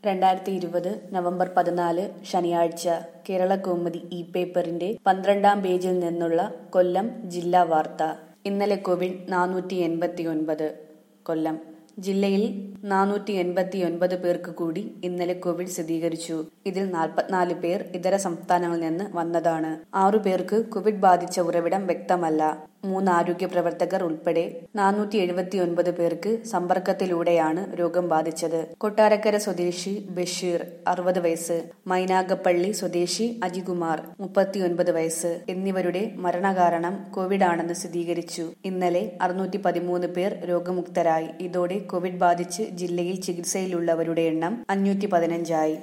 രണ്ടായിരത്തി ഇരുപത് നവംബർ പതിനാല് ശനിയാഴ്ച കേരളകൗമുദി ഇ പേപ്പറിന്റെ പന്ത്രണ്ടാം പേജിൽ നിന്നുള്ള കൊല്ലം ജില്ലാ വാർത്ത ഇന്നലെ കോവിഡ് നാനൂറ്റി എൺപത്തി ഒൻപത് കൊല്ലം ജില്ലയിൽ നാനൂറ്റി എൺപത്തി ഒൻപത് പേർക്ക് കൂടി ഇന്നലെ കോവിഡ് സ്ഥിരീകരിച്ചു ഇതിൽ നാൽപ്പത്തിനാല് പേർ ഇതര സംസ്ഥാനങ്ങളിൽ നിന്ന് വന്നതാണ് ആറു പേർക്ക് കോവിഡ് ബാധിച്ച ഉറവിടം വ്യക്തമല്ല മൂന്ന് ആരോഗ്യ പ്രവർത്തകർ ഉൾപ്പെടെ നാനൂറ്റി എഴുപത്തി ഒൻപത് പേർക്ക് സമ്പർക്കത്തിലൂടെയാണ് രോഗം ബാധിച്ചത് കൊട്ടാരക്കര സ്വദേശി ബഷീർ അറുപത് വയസ്സ് മൈനാഗപ്പള്ളി സ്വദേശി അജികുമാർ മുപ്പത്തിയൊൻപത് വയസ്സ് എന്നിവരുടെ മരണകാരണം കോവിഡ് ആണെന്ന് സ്ഥിരീകരിച്ചു ഇന്നലെ അറുന്നൂറ്റി പതിമൂന്ന് പേർ രോഗമുക്തരായി ഇതോടെ കോവിഡ് ബാധിച്ച് ജില്ലയിൽ ചികിത്സയിലുള്ളവരുടെ എണ്ണം അഞ്ഞൂറ്റി പതിനഞ്ചായി